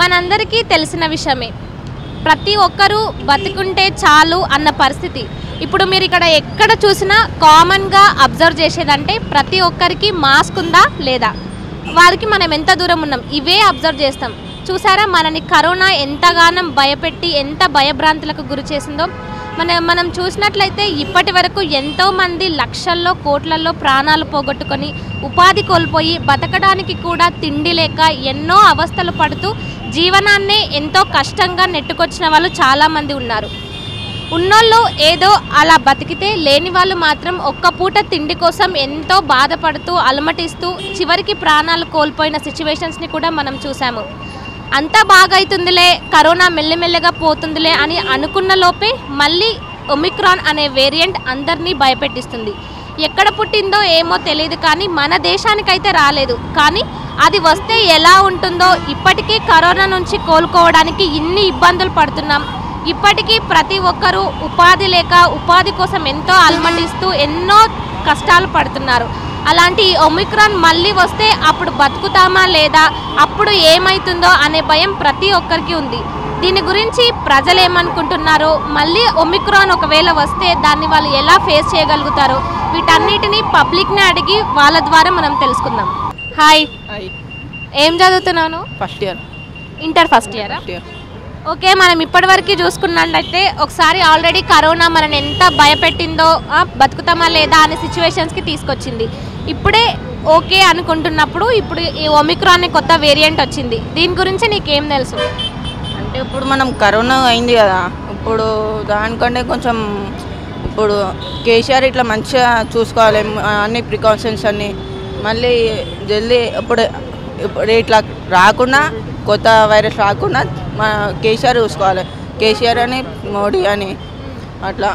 మనందరికీ తెలిసిన విషయమే ప్రతి ఒక్కరూ బతికుంటే చాలు అన్న పరిస్థితి ఇప్పుడు మీరు ఇక్కడ ఎక్కడ చూసినా కామన్గా అబ్జర్వ్ చేసేదంటే ప్రతి ఒక్కరికి మాస్క్ ఉందా లేదా వారికి మనం ఎంత దూరం ఉన్నాం ఇవే అబ్జర్వ్ చేస్తాం చూసారా మనని కరోనా ఎంతగానం భయపెట్టి ఎంత భయభ్రాంతులకు గురి చేసిందో మన మనం చూసినట్లయితే ఇప్పటి వరకు ఎంతో మంది లక్షల్లో కోట్లల్లో ప్రాణాలు పోగొట్టుకొని ఉపాధి కోల్పోయి బతకడానికి కూడా తిండి లేక ఎన్నో అవస్థలు పడుతూ జీవనాన్నే ఎంతో కష్టంగా నెట్టుకొచ్చిన వాళ్ళు చాలామంది ఉన్నారు ఉన్నోళ్ళు ఏదో అలా బతికితే లేని వాళ్ళు మాత్రం ఒక్క పూట తిండి కోసం ఎంతో బాధపడుతూ అలమటిస్తూ చివరికి ప్రాణాలు కోల్పోయిన సిచ్యువేషన్స్ని కూడా మనం చూసాము అంతా బాగైతుందిలే కరోనా మెల్లమెల్లగా పోతుందిలే అని అనుకున్న లోపే మళ్ళీ ఒమిక్రాన్ అనే వేరియంట్ అందరినీ భయపెట్టిస్తుంది ఎక్కడ పుట్టిందో ఏమో తెలియదు కానీ మన దేశానికైతే రాలేదు కానీ అది వస్తే ఎలా ఉంటుందో ఇప్పటికీ కరోనా నుంచి కోలుకోవడానికి ఇన్ని ఇబ్బందులు పడుతున్నాం ఇప్పటికీ ప్రతి ఒక్కరూ ఉపాధి లేక ఉపాధి కోసం ఎంతో అల్మటిస్తూ ఎన్నో కష్టాలు పడుతున్నారు అలాంటి ఈ ఒమిక్రాన్ మళ్ళీ వస్తే అప్పుడు బతుకుతామా లేదా అప్పుడు ఏమవుతుందో అనే భయం ప్రతి ఒక్కరికి ఉంది దీని గురించి ప్రజలు ఏమనుకుంటున్నారో మళ్ళీ ఒమిక్రాన్ ఒకవేళ వస్తే దాన్ని వాళ్ళు ఎలా ఫేస్ చేయగలుగుతారో వీటన్నిటిని పబ్లిక్ని అడిగి వాళ్ళ ద్వారా మనం తెలుసుకుందాం హాయ్ ఏం చదువుతున్నాను ఫస్ట్ ఇయర్ ఇంటర్ ఫస్ట్ ఇయరా ఫస్ట్ ఇయర్ ఓకే మనం ఇప్పటివరకు చూసుకున్నట్లయితే ఒకసారి ఆల్రెడీ కరోనా మనని ఎంత భయపెట్టిందో ఆ, బతుకుతామా లేదా అనే సిచ్యువేషన్స్కి తీసుకొచ్చింది ఇప్పుడే ఓకే అనుకుంటున్నప్పుడు ఇప్పుడు ఈ ఒమిక్రాన్ అనే కొత్త వేరియంట్ వచ్చింది దీని గురించి నీకేం తెలుసు అంటే ఇప్పుడు మనం కరోనా అయింది కదా ఇప్పుడు దానికంటే కొంచెం ఇప్పుడు కేసీఆర్ ఇట్లా మంచిగా చూసుకోవాలి మ- అన్ని ప్రికాషన్స్ అన్ని మళ్ళీ జల్దీ ఇప్పుడు ఇప్పుడు ఇట్లా రాకుండా కొత్త వైరస్ రాకుండా మన కేసీఆర్ చూసుకోవాలి కేసీఆర్ అని మోడీ అని అట్లా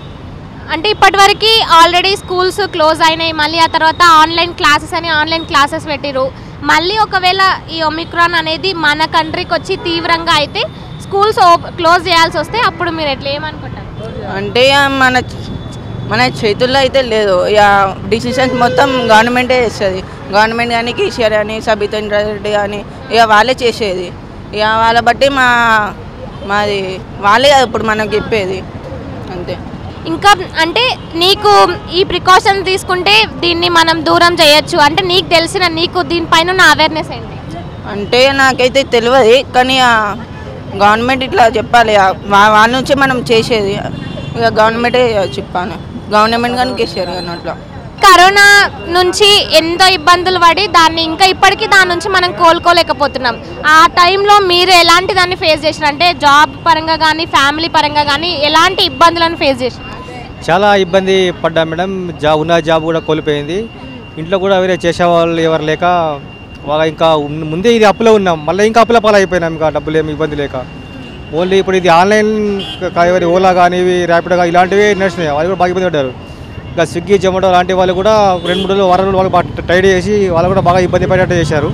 అంటే ఇప్పటివరకు ఆల్రెడీ స్కూల్స్ క్లోజ్ అయినాయి మళ్ళీ ఆ తర్వాత ఆన్లైన్ క్లాసెస్ అని ఆన్లైన్ క్లాసెస్ పెట్టిరు మళ్ళీ ఒకవేళ ఈ ఒమిక్రాన్ అనేది మన కంట్రీకి వచ్చి తీవ్రంగా అయితే స్కూల్స్ క్లోజ్ చేయాల్సి వస్తే అప్పుడు మీరు ఎట్లా ఏమనుకుంటారు అంటే ఇక మన మన చేతుల్లో అయితే లేదు ఇక డిసిషన్స్ మొత్తం గవర్నమెంటే చేస్తుంది గవర్నమెంట్ కానీ కేసీఆర్ కానీ సబితేంద్ర రెడ్డి కానీ ఇక వాళ్ళే చేసేది ఇక వాళ్ళ బట్టి మా మాది వాళ్ళే కదా ఇప్పుడు మనకు చెప్పేది అంతే ఇంకా అంటే నీకు ఈ ప్రికాషన్ తీసుకుంటే దీన్ని మనం దూరం చేయొచ్చు అంటే నీకు తెలిసిన నీకు దీనిపైన ఉన్న అవేర్నెస్ ఏంటి అంటే నాకైతే తెలియదు కానీ ఆ గవర్నమెంట్ ఇట్లా చెప్పాలి ఆ వా- వాళ్ళ నుంచే మనం చేసేది ఇక గవర్నమెంటే చెప్పాలి గవర్నమెంట్ కానీ కేసీఆర్ కానీ అట్లా కరోనా నుంచి ఎంతో ఇబ్బందులు పడి దాన్ని ఇంకా ఇప్పటికీ దాని నుంచి మనం కోలుకోలేకపోతున్నాం ఆ టైంలో మీరు ఎలాంటి దాన్ని ఫేస్ చేశారు అంటే జాబ్ పరంగా కానీ ఫ్యామిలీ పరంగా కానీ ఎలాంటి ఇబ్బందులను ఫేస్ చేశారు చాలా ఇబ్బంది పడ్డా మేడం జాబ్ ఉన్న జాబ్ కూడా కోల్పోయింది ఇంట్లో కూడా వేరే చేసేవాళ్ళు ఎవరు లేక బాగా ఇంకా ఉన్- ముందే ఇది అప్పులో ఉన్నాం మళ్ళీ ఇంకా అప్పుల పాలు అయిపోయినాం ఇంకా డబ్బులు ఏమి ఇబ్బంది లేక ఓన్లీ ఇప్పుడు ఇది ఆన్లైన్ క- ఎవరి ఓలా కానీ ఇవి ర్యాపిడో కానీ ఇలాంటివి నడుస్తున్నాయి వాళ్ళు కూడా బాగా ఇబ్బంది పడ్డారు ఇంకా స్విగ్గీ జొమాటో లాంటి వాళ్ళు కూడా రెండు మూడు రోజులు వారం రోజులు వాళ్ళు బాగా టైడ్ చేసి వాళ్ళు కూడా బాగా ఇబ్బంది పడేటట్టు చేశారు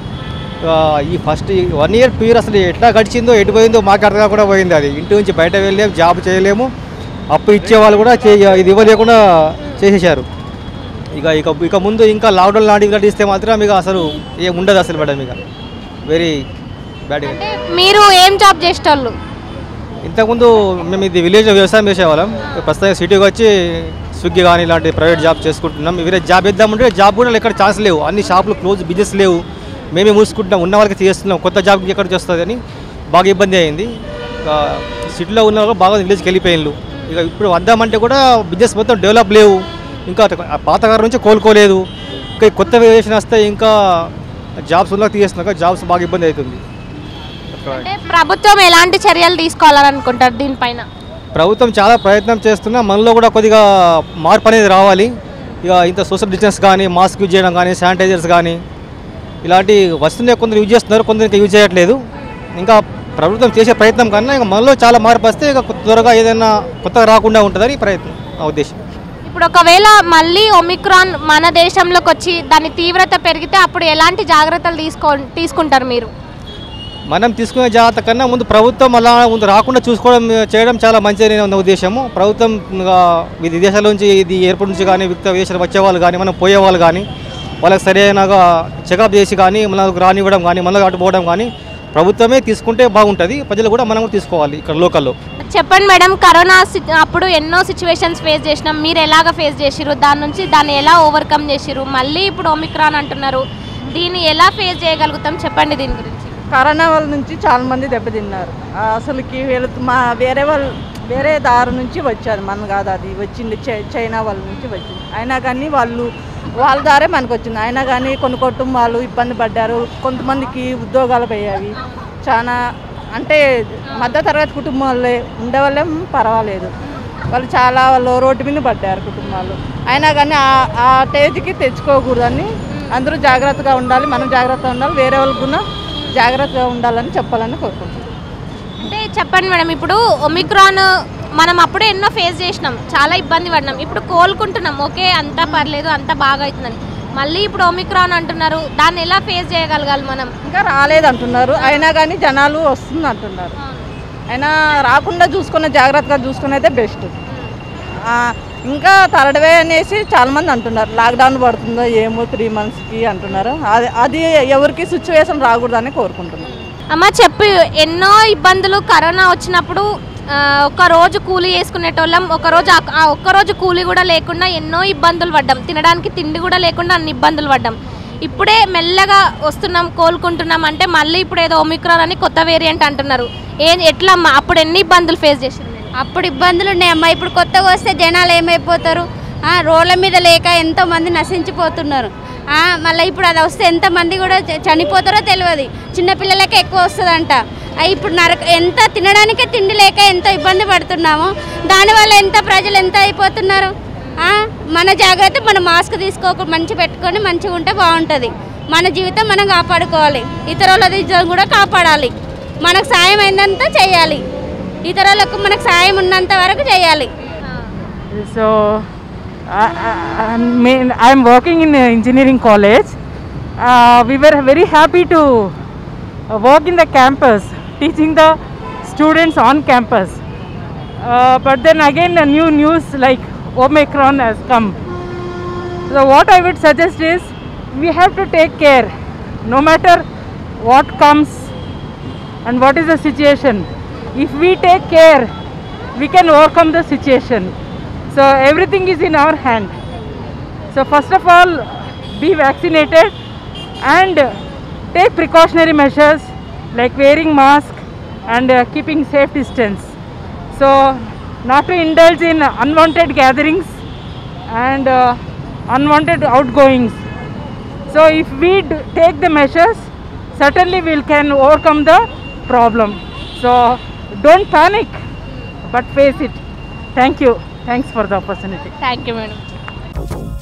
ఆ, ఈ first one year two year అసలు ఎట్లా గడిచిందో ఎటు పోయిందో మాకు అర్థం కూడా పోయింది అది ఇంటి నుంచి బయట వెళ్ళలేము జాబ్ చేయలేము అప్పు ఇచ్చే వాళ్ళు కూడా చే ఇది ఇవ్వలేకుండా చేసేసారు ఇక ఇక ఇక ముందు ఇంకా లాక్డౌన్ లాంటివి ఇలాంటివి ఇస్తే మాత్రం ఇక అసలు ఏం ఉండదు అసలు మేడం ఇక వెరీ బ్యాడ్ అంటే మీరు ఏం జాబ్ చేసేటోళ్ళు ఇంతకుముందు మేము ఇది విలేజ్ వ్యవసాయం చేసేవాళ్ళం ప్రస్తుతం సిటీకి వచ్చి స్విగ్గీ కానీ ఇలాంటి ప్రైవేట్ జాబ్ చేసుకుంటున్నాం వేరే జాబ్ ఇద్దామంటే జాబ్ కూడా ఎక్కడ ఛాన్స్ లేవు అన్ని షాపులు క్లోజ్ బిజినెస్ లేవు మేమే మూసుకుంటున్నాం ఉన్న వాళ్ళకి చేస్తున్నాం కొత్త జాబ్ ఎక్కడ వస్తుంది అని బాగా ఇబ్బంది అయింది ఇక సిటీలో ఉన్న వాళ్ళు బాగా విలేజ్కి వెళ్ళిపోయిన్లు ఇక ఇప్పుడు వద్దామంటే కూడా బిజినెస్ మొత్తం డెవలప్ లేవు ఇంకా ఆ పాతగారు నుంచి కోలుకోలేదు ఇంకా ఈ కొత్త వేరియేషన్ వస్తే ఇంకా జాబ్స్ ఉన్న తీసేస్తున్నాక జాబ్స్ బాగా ఇబ్బంది అవుతుంది అంటే ప్రభుత్వం ఎలాంటి చర్యలు తీసుకోవాలని అనుకుంటారు దీనిపైన ప్రభుత్వం చాలా ప్రయత్నం చేస్తున్నా మనలో కూడా కొద్దిగా మార్పు అనేది రావాలి ఇక ఇంత సోషల్ డిస్టెన్స్ కానీ మాస్క్ యూజ్ చేయడం కానీ శానిటైజర్స్ కానీ ఇలాంటి వస్తున్నాయి కొందరు యూజ్ చేస్తున్నారు కొందరు ఇంకా యూజ్ చేయట్లేదు ఇంకా ప్రభుత్వం చేసే ప్రయత్నం కన్నా ఇంకా మనలో చాలా మార్పు వస్తే ఇక త్వరగా ఏదైనా కొత్తగా రాకుండా ఉంటుందని ప్రయత్నం నా ఉద్దేశం ఇప్పుడు ఒకవేళ మళ్ళీ ఒమిక్రాన్ మన దేశంలోకి వచ్చి దాని తీవ్రత పెరిగితే అప్పుడు ఎలాంటి జాగ్రత్తలు తీసుకో తీసుకుంటారు మీరు మనం తీసుకునే జాగ్రత్త కన్నా ముందు ప్రభుత్వం అలా ముందు రాకుండా చూసుకోవడం చేయడం చాలా మంచిదని నా ఉద్దేశము ప్రభుత్వం ఇంకా వివిధ దేశాల నుంచి ఇది ఎయిర్పోర్ట్ నుంచి కానీ వివిధ దేశాలు వచ్చేవాళ్ళు కానీ మనం పోయేవాళ్ళు కానీ వాళ్ళకి సరైనగా చెకప్ చేసి కానీ మనకు రానివ్వడం కానీ మనకు అటు పోవడం కానీ ప్రభుత్వమే తీసుకుంటే బాగుంటుంది ప్రజలు కూడా మనం కూడా తీసుకోవాలి ఇక్కడ లోకల్లో చెప్పండి మేడం కరోనా సి- అప్పుడు ఎన్నో సిచ్యువేషన్స్ ఫేస్ చేసినాం మీరు ఎలాగ ఫేస్ చేసిరు దాని నుంచి దాన్ని ఎలా ఓవర్కమ్ చేసిరు మళ్ళీ ఇప్పుడు ఒమిక్రాన్ అంటున్నారు దీన్ని ఎలా ఫేస్ చేయగలుగుతాం చెప్పండి దీని గురించి కరోనా వాళ్ళ నుంచి చాలా మంది దెబ్బతిన్నారు ఆ, అసలుకి వెళుతు మా వేరే వాళ్ళు వేరే దారి నుంచి వచ్చారు మన కాదు అది వచ్చింది చై- చైనా వాళ్ళ నుంచి వచ్చింది అయినా కానీ వాళ్ళు వాళ్ళ దారే మనకు వచ్చింది అయినా కానీ కొన్ని కుటుంబాలు ఇబ్బంది పడ్డారు కొంతమందికి ఉద్యోగాలు పోయావి చాలా అంటే మధ్య తరగతి కుటుంబాలే ఉండేవాళ్ళేం పర్వాలేదు వాళ్ళు చాలా వాళ్ళు రోడ్డు మీద పడ్డారు కుటుంబాలు అయినా కానీ ఆ- ఆ స్టేజ్కి తెచ్చుకోకూడదని అందరూ జాగ్రత్తగా ఉండాలి మనం జాగ్రత్తగా ఉండాలి వేరే వాళ్ళకు కూడా జాగ్రత్తగా ఉండాలని చెప్పాలని కోరుకుంటున్నాను అంటే చెప్పండి మేడం ఇప్పుడు ఒమిక్రాన్ మనం అప్పుడే ఎన్నో ఫేస్ చేసినాం చాలా ఇబ్బంది పడినాం ఇప్పుడు కోలుకుంటున్నాం ఓకే అంతా పర్లేదు అంతా బాగా అవుతుందని మళ్ళీ ఇప్పుడు ఒమిక్రాన్ అంటున్నారు దాన్ని ఎలా ఫేస్ చేయగలగాలి మనం ఇంకా రాలేదు అంటున్నారు అయినా కానీ జనాలు వస్తుంది అంటున్నారు అయినా రాకుండా చూసుకున్న జాగ్రత్తగా చూసుకుని అయితే బెస్ట్ ఇంకా థర్డ్ వే అనేసి చాలామంది అంటున్నారు లాక్డౌన్ పడుతుందో ఏమో త్రీ మంత్స్కి అంటున్నారు అది అది ఎవరికి సిచ్యువేషన్ రాకూడదని కోరుకుంటున్నాను అమ్మ చెప్పు ఎన్నో ఇబ్బందులు కరోనా వచ్చినప్పుడు ఆ, ఒక రోజు కూలీ వేసుకునేటోళ్ళం ఒక రోజు ఆ- ఆ ఒక్క రోజు కూలీ కూడా లేకుండా ఎన్నో ఇబ్బందులు పడ్డాం తినడానికి తిండి కూడా లేకుండా అన్ని ఇబ్బందులు పడ్డాం ఇప్పుడే మెల్లగా వస్తున్నాం కోలుకుంటున్నాం అంటే మళ్ళీ ఇప్పుడు ఏదో ఒమిక్రాన్ అని కొత్త వేరియంట్ అంటున్నారు ఏం ఎట్లా అమ్మా అప్పుడు ఎన్ని ఇబ్బందులు ఫేస్ చేసింది అప్పుడు ఇబ్బందులు ఉన్నాయమ్మా ఇప్పుడు కొత్తగా వస్తే జనాలు ఏమైపోతారు ఆ, రోడ్ల మీద లేక ఎంతో మంది నశించిపోతున్నారు ఆ, మళ్ళీ ఇప్పుడు అది వస్తే ఎంతమంది కూడా చ- చనిపోతారో తెలియదు చిన్నపిల్లలకే ఎక్కువ వస్తుందంట ఆ, ఇప్పుడు నరక ఎంత తినడానికే తిండి లేక ఎంతో ఇబ్బంది పడుతున్నాము దానివల్ల ఎంత ప్రజలు ఎంత అయిపోతున్నారు ఆ, మన జాగ్రత్త మన మాస్క్ తీసుకోక మంచి పెట్టుకొని మంచిగా ఉంటే బాగుంటుంది మన జీవితం మనం కాపాడుకోవాలి ఇతరుల జీవితం కూడా కాపాడాలి మనకు సాయం అయిందంతా చేయాలి ఇతరులకు మనకు సాయం ఉన్నంత వరకు చేయాలి So, I, I, I'm main, I'm working in a engineering college. Uh, we were very happy to uh, work in the campus, teaching the students on campus. Uh, but then again, a new news like Omicron has come. So, what I would suggest is we have to take care no matter what comes and what is the situation. If we take care, we can overcome the situation. So everything is in our hand. So first of all, be vaccinated and take precautionary measures like wearing mask and uh, keeping safe distance. So not to indulge in unwanted gatherings and uh, unwanted outgoings. So if we d- take the measures, certainly we can overcome the problem. So don't panic, but face it. Thank you. Thanks for the opportunity. Thank you madam